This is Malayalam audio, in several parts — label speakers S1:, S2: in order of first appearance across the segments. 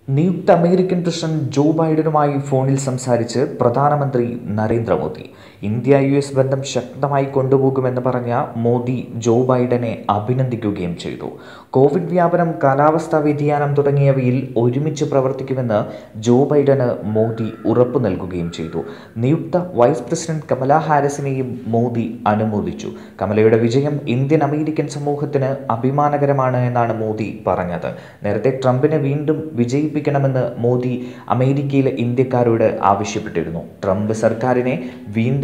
S1: നിയുക്ത അമേരിക്കൻ പ്രസിഡന്റ് ജോ ബൈഡനുമായി ഫോണിൽ സംസാരിച്ച് പ്രധാനമന്ത്രി നരേന്ദ്രമോദി ഇന്ത്യ യു എസ് ബന്ധം ശക്തമായി കൊണ്ടുപോകുമെന്ന് പറഞ്ഞ മോദി ജോ ബൈഡനെ അഭിനന്ദിക്കുകയും ചെയ്തു കോവിഡ് വ്യാപനം കാലാവസ്ഥാ വ്യതിയാനം തുടങ്ങിയവയിൽ ഒരുമിച്ച് പ്രവർത്തിക്കുമെന്ന് ജോ ബൈഡന് മോദി ഉറപ്പു നൽകുകയും ചെയ്തു നിയുക്ത വൈസ് പ്രസിഡന്റ് കമല ഹാരിസിനെയും മോദി അനുമോദിച്ചു കമലയുടെ വിജയം ഇന്ത്യൻ അമേരിക്കൻ സമൂഹത്തിന് അഭിമാനകരമാണ് എന്നാണ് മോദി പറഞ്ഞത് നേരത്തെ ട്രംപിനെ വീണ്ടും വിജയിപ്പിക്കണമെന്ന് മോദി അമേരിക്കയിലെ ഇന്ത്യക്കാരോട് ആവശ്യപ്പെട്ടിരുന്നു ട്രംപ് സർക്കാരിനെ വീണ്ടും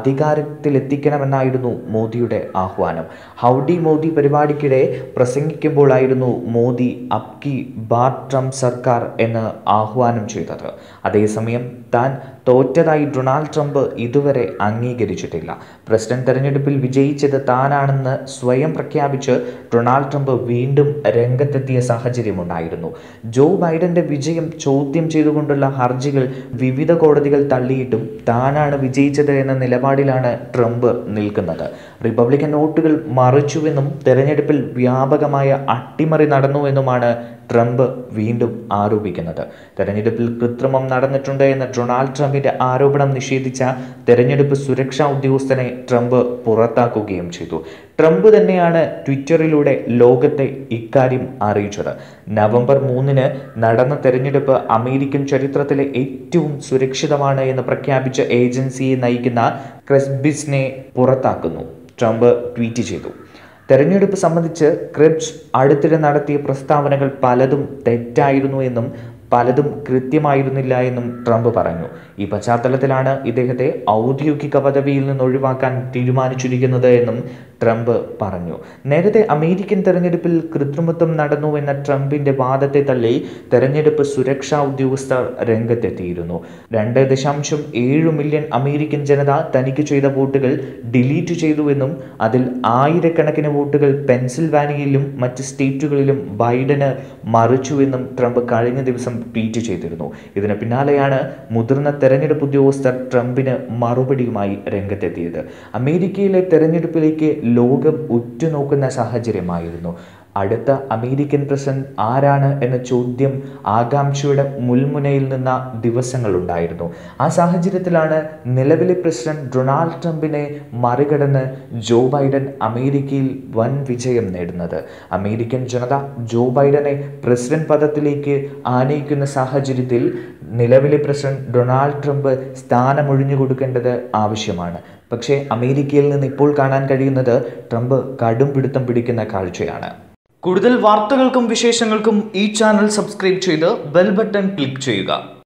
S1: അധികാരത്തിലെത്തിക്കണമെന്നായിരുന്നു മോദിയുടെ ആഹ്വാനം ഹൗഡി മോദി പരിപാടിക്കിടെ പ്രസംഗിക്കുമ്പോഴായിരുന്നു മോദി അബ് കി ബാർ ട്രംപ് സർക്കാർ എന്ന് ആഹ്വാനം ചെയ്തത് അതേസമയം താൻ തോറ്റതായി ഡൊണാൾഡ് ട്രംപ് ഇതുവരെ അംഗീകരിച്ചിട്ടില്ല പ്രസിഡന്റ് തെരഞ്ഞെടുപ്പിൽ വിജയിച്ചത് താനാണെന്ന് സ്വയം പ്രഖ്യാപിച്ച് ഡൊണാൾഡ് ട്രംപ് വീണ്ടും രംഗത്തെത്തിയ സാഹചര്യമുണ്ടായിരുന്നു ജോ ബൈഡന്റെ വിജയം ചോദ്യം ചെയ്തുകൊണ്ടുള്ള ഹർജികൾ വിവിധ കോടതികൾ തള്ളിയിട്ടും താനാണ് വിജയിച്ചത് എന്ന നിലപാടിലാണ് ട്രംപ് നിൽക്കുന്നത് റിപ്പബ്ലിക്കൻ വോട്ടുകൾ മറിച്ചുവെന്നും തെരഞ്ഞെടുപ്പിൽ വ്യാപകമായ അട്ടിമറി നടന്നുവെന്നുമാണ് ട്രംപ് വീണ്ടും ആരോപിക്കുന്നത് തെരഞ്ഞെടുപ്പിൽ കൃത്രിമം നടന്നിട്ടുണ്ട് എന്ന ഡൊണാൾഡ് ട്രംപിന്റെ ആരോപണം നിഷേധിച്ച തെരഞ്ഞെടുപ്പ് സുരക്ഷാ ഉദ്യോഗസ്ഥനെ ട്രംപ് പുറത്താക്കുകയും ചെയ്തു ട്രംപ് തന്നെയാണ് ട്വിറ്ററിലൂടെ ലോകത്തെ ഇക്കാര്യം അറിയിച്ചത് നവംബർ മൂന്നിന് നടന്ന തെരഞ്ഞെടുപ്പ് അമേരിക്കൻ ചരിത്രത്തിലെ ഏറ്റവും സുരക്ഷിതമാണ് എന്ന് പ്രഖ്യാപിച്ച ഏജൻസിയെ നയിക്കുന്ന ക്രെസ്ബിസിനെ പുറത്താക്കുന്നു ട്രംപ് ട്വീറ്റ് ചെയ്തു തെരഞ്ഞെടുപ്പ് സംബന്ധിച്ച് ക്രിബ്സ് അടുത്തിടെ നടത്തിയ പ്രസ്താവനകൾ പലതും തെറ്റായിരുന്നു എന്നും പലതും കൃത്യമായിരുന്നില്ല എന്നും ട്രംപ് പറഞ്ഞു ഈ പശ്ചാത്തലത്തിലാണ് ഇദ്ദേഹത്തെ ഔദ്യോഗിക പദവിയിൽ നിന്ന് ഒഴിവാക്കാൻ തീരുമാനിച്ചിരിക്കുന്നത് എന്നും ട്രംപ് പറഞ്ഞു നേരത്തെ അമേരിക്കൻ തെരഞ്ഞെടുപ്പിൽ കൃത്രിമത്വം നടന്നു എന്ന ട്രംപിന്റെ വാദത്തെ തള്ളി തെരഞ്ഞെടുപ്പ് സുരക്ഷാ ഉദ്യോഗസ്ഥർ രംഗത്തെത്തിയിരുന്നു രണ്ട് ദശാംശം ഏഴ് മില്യൺ അമേരിക്കൻ ജനത തനിക്ക് ചെയ്ത വോട്ടുകൾ ഡിലീറ്റ് ചെയ്തുവെന്നും അതിൽ ആയിരക്കണക്കിന് വോട്ടുകൾ പെൻസിൽവാനിയയിലും മറ്റ് സ്റ്റേറ്റുകളിലും ബൈഡന് മറിച്ചുവെന്നും ട്രംപ് കഴിഞ്ഞ ദിവസം ട്വീറ്റ് ചെയ്തിരുന്നു ഇതിന് പിന്നാലെയാണ് മുതിർന്ന തെരഞ്ഞെടുപ്പ് ഉദ്യോഗസ്ഥർ ട്രംപിന് മറുപടിയുമായി രംഗത്തെത്തിയത് അമേരിക്കയിലെ തെരഞ്ഞെടുപ്പിലേക്ക് ലോകം ഉറ്റുനോക്കുന്ന സാഹചര്യമായിരുന്നു അടുത്ത അമേരിക്കൻ പ്രസിഡന്റ് ആരാണ് എന്ന ചോദ്യം ആകാംക്ഷയുടെ മുൾമുനയിൽ നിന്ന ദിവസങ്ങളുണ്ടായിരുന്നു ആ സാഹചര്യത്തിലാണ് നിലവിലെ പ്രസിഡന്റ് ഡൊണാൾഡ് ട്രംപിനെ മറികടന്ന് ജോ ബൈഡൻ അമേരിക്കയിൽ വൻ വിജയം നേടുന്നത് അമേരിക്കൻ ജനത ജോ ബൈഡനെ പ്രസിഡന്റ് പദത്തിലേക്ക് ആനയിക്കുന്ന സാഹചര്യത്തിൽ നിലവിലെ പ്രസിഡന്റ് ഡൊണാൾഡ് ട്രംപ് സ്ഥാനമൊഴിഞ്ഞു കൊടുക്കേണ്ടത് ആവശ്യമാണ് പക്ഷേ അമേരിക്കയിൽ നിന്ന് ഇപ്പോൾ കാണാൻ കഴിയുന്നത് ട്രംപ് കടും പിടുത്തം പിടിക്കുന്ന കാഴ്ചയാണ് കൂടുതൽ വാർത്തകൾക്കും വിശേഷങ്ങൾക്കും ഈ ചാനൽ സബ്സ്ക്രൈബ് ചെയ്ത് ബെൽ ബട്ടൺ ക്ലിക്ക് ചെയ്യുക